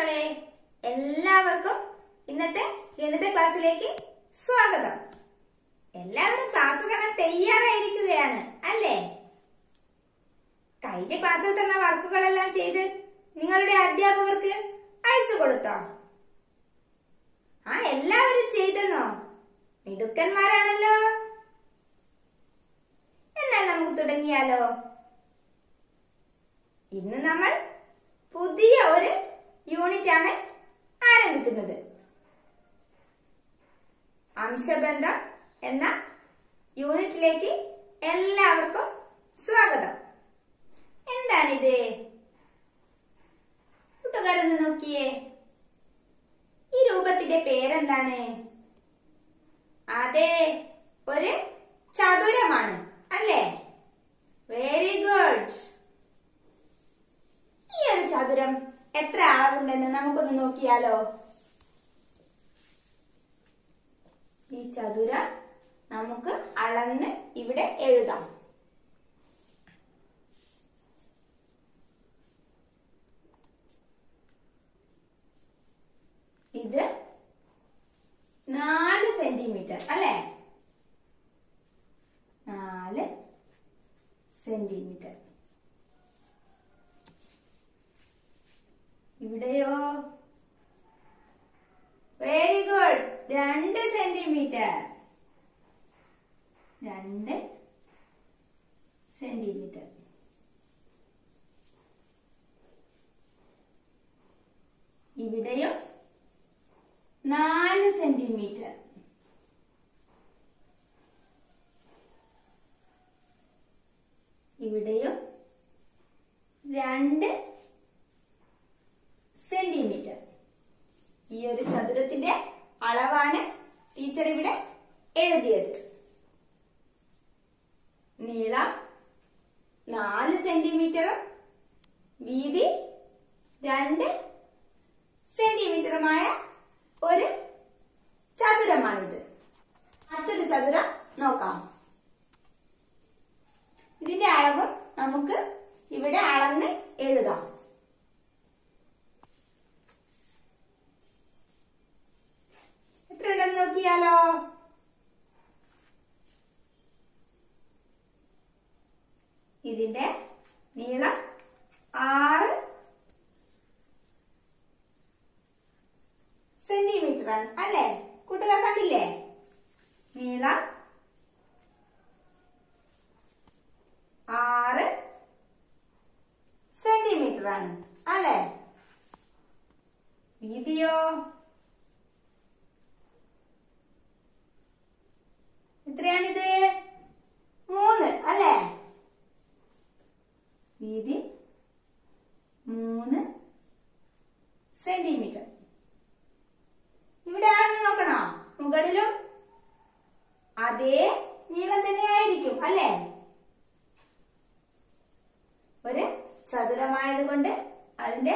മക്കളെ എല്ലാവർക്കും ഇന്നത്തെ ഗണിത ക്ലാസ്സിലേക്ക് സ്വാഗതം എല്ലാവരും ക്ലാസ് കാണാൻ തയ്യാറായിരിക്കുകയാണ് അല്ലേ കഴിഞ്ഞ ക്ലാസ്സിൽ തന്ന വർക്കുകളെല്ലാം ചെയ്ത് നിങ്ങളുടെ അധ്യാപകർക്ക് അയച്ചു കൊടുത്തോ ആ എല്ലാവരും ചെയ്തെന്നോ മിടുക്കന്മാരാണല്ലോ എന്നാൽ നമുക്ക് തുടങ്ങിയാലോ ഇന്ന് നമ്മൾ പുതിയ ഒരു യൂണിറ്റ് ആണ് ആരംഭിക്കുന്നത് അംശബന്ധം എന്ന യൂണിറ്റിലേക്ക് എല്ലാവർക്കും സ്വാഗതം എന്താണിത് കൂട്ടുകാരൊന്ന് നോക്കിയേ ഈ രൂപത്തിന്റെ പേരെന്താണ് അതെ ഒരു ചതുരമാണ് അല്ലേ വെരി ഗുഡ് ഈ ഒരു ചതുരം എത്ര അളവുണ്ടെന്ന് നമുക്കൊന്ന് നോക്കിയാലോ ഈ ചതുരം നമുക്ക് അളന്ന് ഇവിടെ എഴുതാം ഇത് നാല് സെന്റിമീറ്റർ അല്ലേ നാല് സെന്റിമീറ്റർ ഇവിടെയോ വെരി ഗുഡ് രണ്ട് സെന്റിമീറ്റർ രണ്ട് സെന്റിമീറ്റർ ഇവിടെയും നാല് സെന്റിമീറ്റർ ഇവിടെയും രണ്ട് സെന്റിമീറ്റർ ഈ ഒരു ചതുരത്തിന്റെ അളവാണ് ടീച്ചർ ഇവിടെ എഴുതിയത് നീളം നാല് സെന്റിമീറ്ററും വീതി രണ്ട് സെന്റിമീറ്ററുമായ ഒരു ചതുരമാണിത് മറ്റൊരു ചതുരം നോക്കാം ഇതിന്റെ അളവും നമുക്ക് ഇവിടെ അളന്ന് എഴുതാം എത്ര ഉണ്ടെന്ന് നോക്കിയാലോ ഇതിന്റെ നീളം ആറ് സെന്റിമീറ്റർ ആണ് അല്ലേ കൂട്ടുകാർ കണ്ടില്ലേ നീളം ആറ് സെന്റിമീറ്റർ ആണ് അല്ലേ വീതിയോ എത്രയാണിത് മൂന്ന് അല്ലേ വീതി മൂന്ന് സെന്റിമീറ്റർ ഇവിടെ ആണെന്ന് നോക്കണോ മുകളിലും അതേ നീളം തന്നെയായിരിക്കും അല്ലേ ഒരു ചതുരമായത് കൊണ്ട് അതിന്റെ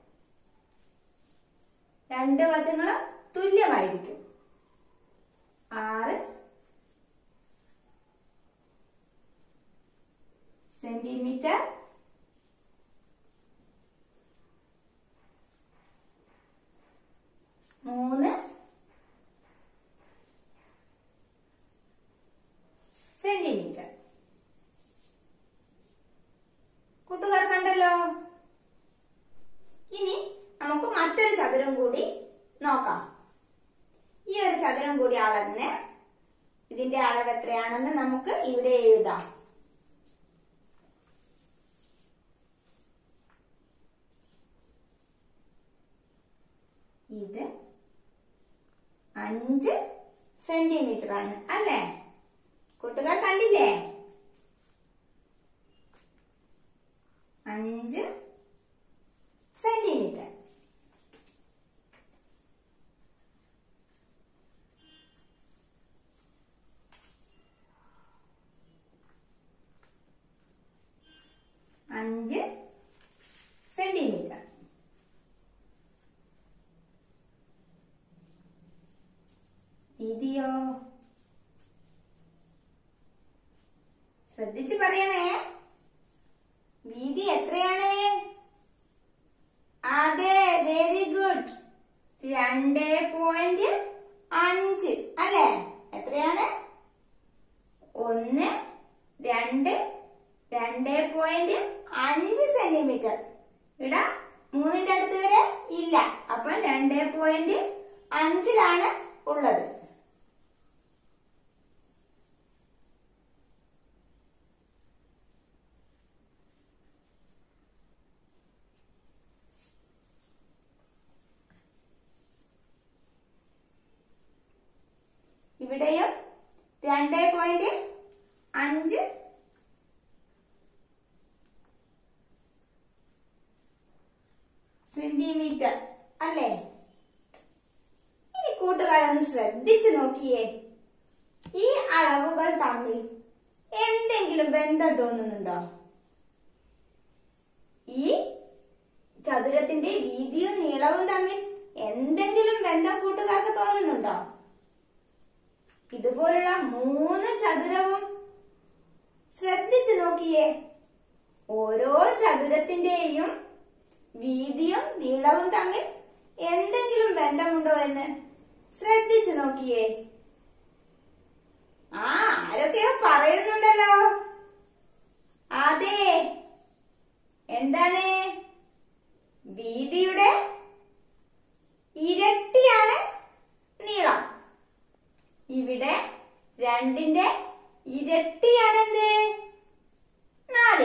രണ്ട് വശങ്ങളും തുല്യമായിരിക്കും ആറ് സെന്റിമീറ്റർ മൂന്ന് സെന്റിമീറ്റർ കൂട്ടുകാർ കണ്ടല്ലോ ഇനി നമുക്ക് മറ്റൊരു ചതുരം കൂടി നോക്കാം ഈ ഒരു ചതുരം കൂടി അളന്ന് ഇതിന്റെ അളവ് എത്രയാണെന്ന് നമുക്ക് ഇവിടെ എഴുതാം ഇത് അഞ്ച് സെന്റിമീറ്റർ ആണ് അല്ലേ കൂട്ടുകാർ കണ്ടില്ലേ അഞ്ച് സെന്റിമീറ്റർ അഞ്ച് സെന്റിമീറ്റർ വീതിയോ ശ്രദ്ധിച്ച് പറയണേ വീതി എത്രയാണ് സെന്റിമീറ്റർ അല്ലേ ഇനി കൂട്ടുകാരൊന്ന് ശ്രദ്ധിച്ചു നോക്കിയേ ഈ അളവുകൾ തമ്മിൽ എന്തെങ്കിലും ബന്ധം തോന്നുന്നുണ്ടോ ഈ ചതുരത്തിന്റെ വീതിയും നീളവും തമ്മിൽ എന്തെങ്കിലും ബന്ധം കൂട്ടുകാർക്ക് തോന്നുന്നുണ്ടോ ഇതുപോലുള്ള മൂന്ന് ചതുരവും ശ്രദ്ധിച്ചു നോക്കിയേ ഓരോ ചതുരത്തിന്റെയും വീതിയും നീളവും തമ്മിൽ എന്തെങ്കിലും ബന്ധമുണ്ടോ എന്ന് ശ്രദ്ധിച്ചു നോക്കിയേ ആ ആരൊക്കെയോ പറയുന്നുണ്ടല്ലോ അതെ എന്താണ് വീതിയുടെ ഇരട്ടിയാണ് നീളം ഇവിടെ രണ്ടിന്റെ ഇരട്ടിയാണെന്ത് നാല്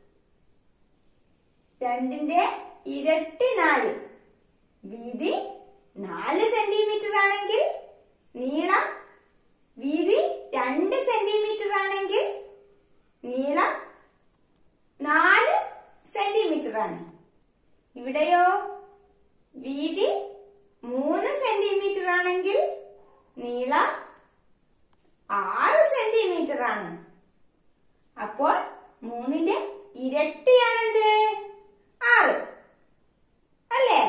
രണ്ടിന്റെ ഇരട്ടി നാല് വീതി നാല് സെന്റിമീറ്റർ ആണെങ്കിൽ നീളം വീതി രണ്ട് സെന്റിമീറ്റർ ആണെങ്കിൽ നീളം നാല് സെന്റിമീറ്റർ ആണ് ഇവിടെയോ വീതി മൂന്ന് സെന്റിമീറ്റർ ആണെങ്കിൽ നീളം ആറ് സെന്റിമീറ്റർ ആണ് അപ്പോൾ മൂന്നിന്റെ ഇരട്ടിയാണെന്ത് ആറ് അല്ലേ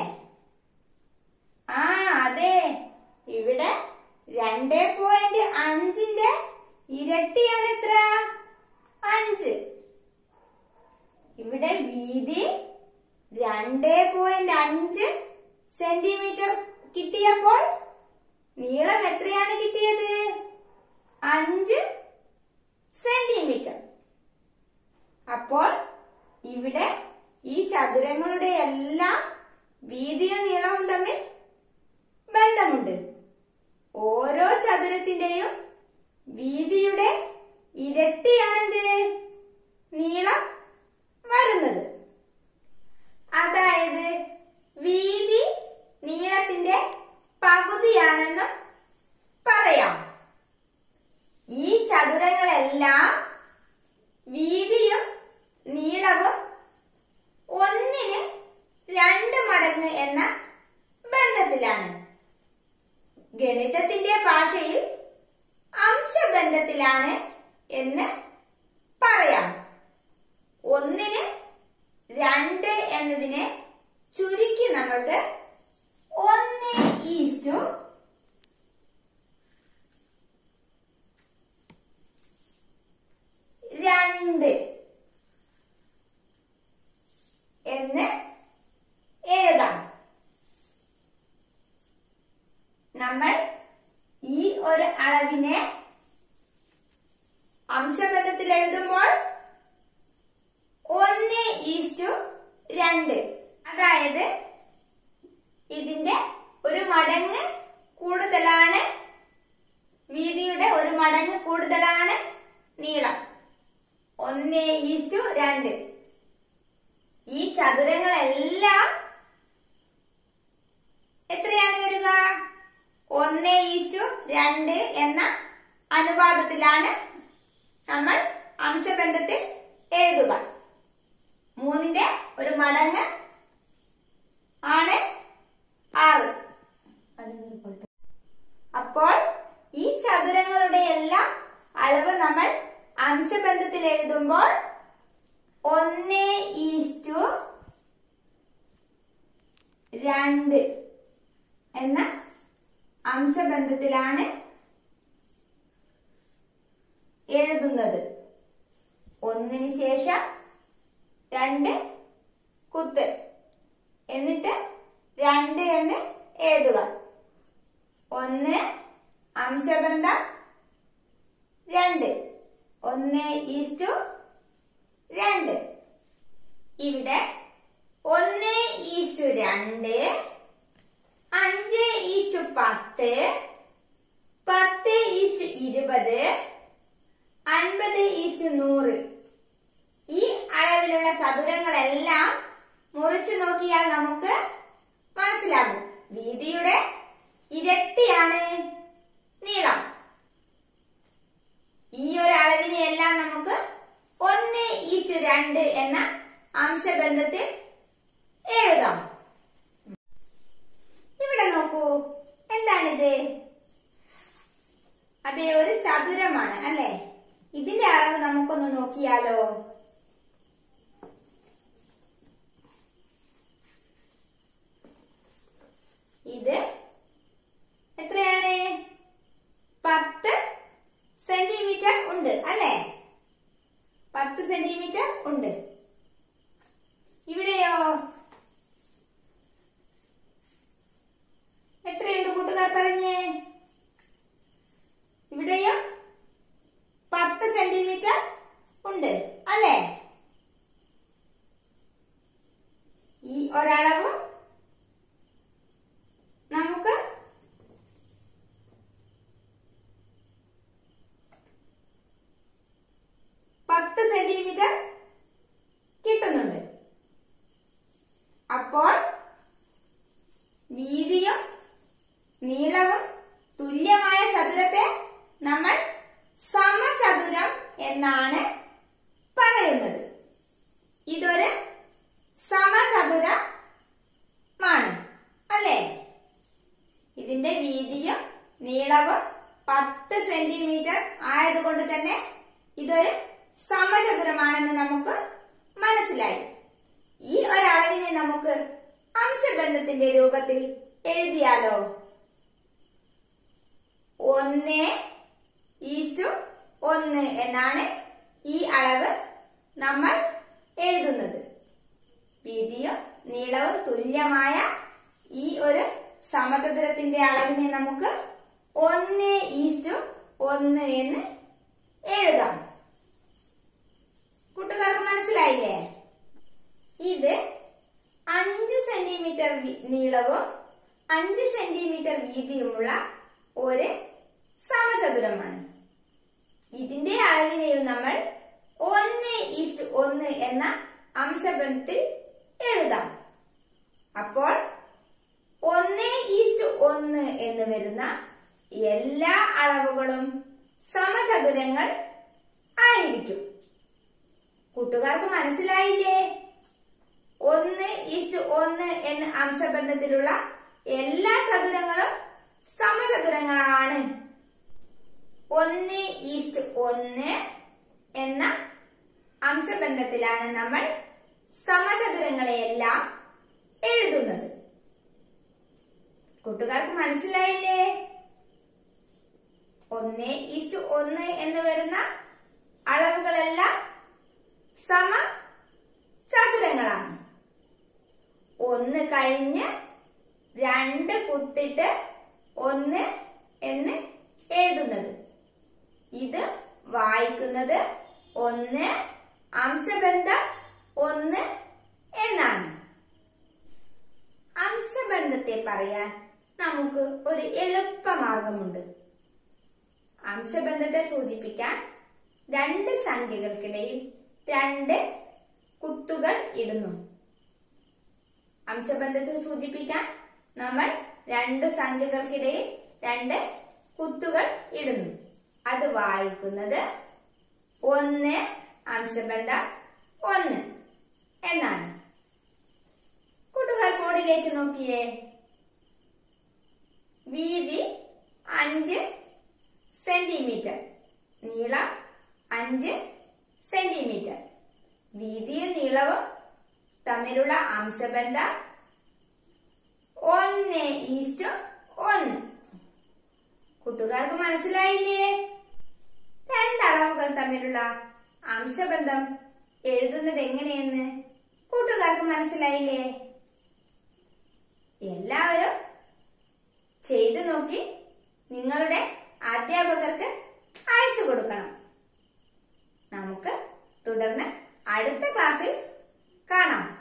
ആ അതെ ഇവിടെ രണ്ട് പോയിന്റ് അഞ്ചിന്റെ ഇരട്ടിയാണ് എത്ര അഞ്ച് ഇവിടെ വീതി രണ്ട് പോയിന്റ് അഞ്ച് സെന്റിമീറ്റർ കിട്ടിയപ്പോൾ നീളം എത്രയാണ് കിട്ടിയത് അഞ്ച് സെന്റിമീറ്റർ അപ്പോൾ ഇവിടെ ഈ ചതുരങ്ങളുടെ എല്ലാം വീതിയും നീളവും തമ്മിൽ ബന്ധമുണ്ട് ഓരോ ചതുരത്തിന്റെയും വീതിയുടെ ഇരട്ടിയാണെന്ത് നീളം വരുന്നത് അതായത് വീതി നീളത്തിന്റെ പകുതിയാണെന്നും പറയാം ഈ ചതുരങ്ങളെല്ലാം വീതിയും നീളവും ഒന്നിന് രണ്ട് മടങ്ങ് എന്ന ബന്ധത്തിലാണ് ഗണിതത്തിന്റെ ഭാഷയിൽ അംശബന്ധത്തിലാണ് എന്ന് പറയാം ഒന്നിന് രണ്ട് എന്നതിനെ ചുരുക്കി നമ്മൾക്ക് ഒന്ന് ഈസ്റ്റു രണ്ട് എന്ന് എഴുതാം നമ്മൾ ഈ ഒരു അളവിനെ അംശബന്ധത്തിൽ എഴുതുമ്പോൾ ഒന്ന് ഈസ്റ്റു രണ്ട് അതായത് ഇതിന്റെ ഒരു മടങ്ങ് കൂടുതലാണ് വീതിയുടെ ഒരു മടങ്ങ് കൂടുതലാണ് നീളം ഒന്ന് ഈസ്റ്റു രണ്ട് ഈ ചതുരങ്ങളെല്ലാം എത്രയാണ് വരിക ഒന്ന് ഈസ്റ്റു രണ്ട് എന്ന അനുപാതത്തിലാണ് നമ്മൾ അംശബന്ധത്തിൽ എഴുതുക മൂന്നിന്റെ ഒരു മടങ്ങ് ആണ് ആറ് അപ്പോൾ ഈ ചതുരങ്ങളുടെ എല്ലാം അളവ് നമ്മൾ അംശബന്ധത്തിൽ എഴുതുമ്പോൾ ഒന്ന് ഈസ്റ്റു രണ്ട് എന്ന അംശബന്ധത്തിലാണ് എഴുതുന്നത് ഒന്നിന് ശേഷം രണ്ട് കുത്ത് എന്നിട്ട് രണ്ട് എന്ന് എഴുതുക ഒന്ന് അംശബന്ധം രണ്ട് ഒന്ന് ഈസ്റ്റു രണ്ട് ഇവിടെ ഒന്ന് ഈസ്റ്റു രണ്ട് അഞ്ച് ഈസ്റ്റു പത്ത് പത്ത് ഈസ്റ്റു ഇരുപത് അൻപത് ഈസ്റ്റു നൂറ് ഈ അളവിലുള്ള ചതുരങ്ങളെല്ലാം മുറിച്ചു നോക്കിയാൽ നമുക്ക് മനസ്സിലാകും വീതിയുടെ ഇരട്ടിയാണ് നീളം ഈ ഒരു അളവിനെ എല്ലാം നമുക്ക് ഒന്ന് ഈസ്റ്റു രണ്ട് എന്ന അംശബന്ധത്തിൽ എഴുതാം ഈ ഒരളവും നമുക്ക് പത്ത് സെന്റിമീറ്റർ കിട്ടുന്നുണ്ട് അപ്പോൾ വീതിയും നീളവും തുല്യമായ ചതുരത്തെ നമ്മൾ സമചതുരം എന്നാണ് പറയുന്നത് ഇതൊരു സമചതുരമാണ് അല്ലേ ഇതിന്റെ വീതിയും നീളവും പത്ത് സെന്റിമീറ്റർ ആയതുകൊണ്ട് തന്നെ ഇതൊരു സമചതുരമാണെന്ന് നമുക്ക് മനസ്സിലായി ഈ ഒരളവിനെ നമുക്ക് അംശബന്ധത്തിന്റെ രൂപത്തിൽ എഴുതിയാലോ ഒന്ന് ഈസ്റ്റു ഒന്ന് എന്നാണ് ഈ അളവ് നമ്മൾ എഴുതുന്നത് വീതിയും നീളവും തുല്യമായ ഈ ഒരു സമചതുരത്തിന്റെ അളവിനെ നമുക്ക് ഒന്ന് ഈസ്റ്റു ഒന്ന് എന്ന് എഴുതാം കൂട്ടുകാർക്ക് മനസ്സിലായില്ലേ ഇത് അഞ്ച് സെന്റിമീറ്റർ വി- നീളവും അഞ്ച് സെന്റിമീറ്റർ വീതിയുമുള്ള ഒരു സമചതുരമാണ് ഇതിന്റെ അളവിനെയും നമ്മൾ ഒന്ന് ഈസ്റ്റ് ഒന്ന് എന്ന അംശബന്ധത്തിൽ എഴുതാം അപ്പോൾ ഒന്ന് ഈസ്റ്റ് ഒന്ന് എന്ന് വരുന്ന എല്ലാ അളവുകളും സമചതുരങ്ങൾ ആയിരിക്കും കൂട്ടുകാർക്ക് മനസ്സിലായില്ലേ ഒന്ന് ഈസ്റ്റ് ഒന്ന് എന്ന അംശബന്ധത്തിലുള്ള എല്ലാ ചതുരങ്ങളും സമചതുരങ്ങളാണ് ഒന്ന് ഈസ്റ്റ് ഒന്ന് എന്ന അംശബന്ധത്തിലാണ് നമ്മൾ സമചതുരങ്ങളെയെല്ലാം എഴുതുന്നത് കൂട്ടുകാർക്ക് മനസ്സിലായില്ലേ ഒന്ന് ഈസ്റ്റ് ഒന്ന് എന്ന് വരുന്ന അളവുകളെല്ലാം സമ ചതുരങ്ങളാണ് ഒന്ന് കഴിഞ്ഞ് രണ്ട് കുത്തിട്ട് ഒന്ന് എന്ന് എഴുതുന്നത് ഇത് വായിക്കുന്നത് ഒന്ന് അംശബന്ധം ഒന്ന് എന്നാണ് അംശബന്ധത്തെ പറയാൻ നമുക്ക് ഒരു എളുപ്പമാർഗമുണ്ട് അംശബന്ധത്തെ സൂചിപ്പിക്കാൻ രണ്ട് സംഖ്യകൾക്കിടയിൽ രണ്ട് കുത്തുകൾ ഇടുന്നു അംശബന്ധത്തെ സൂചിപ്പിക്കാൻ നമ്മൾ രണ്ട് സംഖ്യകൾക്കിടയിൽ രണ്ട് കുത്തുകൾ ഇടുന്നു അത് വായിക്കുന്നത് ഒന്ന് അംശബന്ധം ഒന്ന് എന്നാണ് കൂട്ടുകാർ ബോർഡിലേക്ക് നോക്കിയേ വീതി അഞ്ച് സെന്റിമീറ്റർ നീളം അഞ്ച് സെന്റിമീറ്റർ വീതിയും നീളവും തമ്മിലുള്ള അംശബന്ധം ഒന്ന് ഈസ്റ്റു ഒന്ന് കൂട്ടുകാർക്ക് മനസ്സിലായില്ലേ രണ്ടളവുകൾ തമ്മിലുള്ള അംശബന്ധം എഴുതുന്നത് എങ്ങനെയെന്ന് കൂട്ടുകാർക്ക് മനസ്സിലായില്ലേ എല്ലാവരും ചെയ്തു നോക്കി നിങ്ങളുടെ അധ്യാപകർക്ക് അയച്ചു കൊടുക്കണം നമുക്ക് തുടർന്ന് അടുത്ത ക്ലാസ്സിൽ കാണാം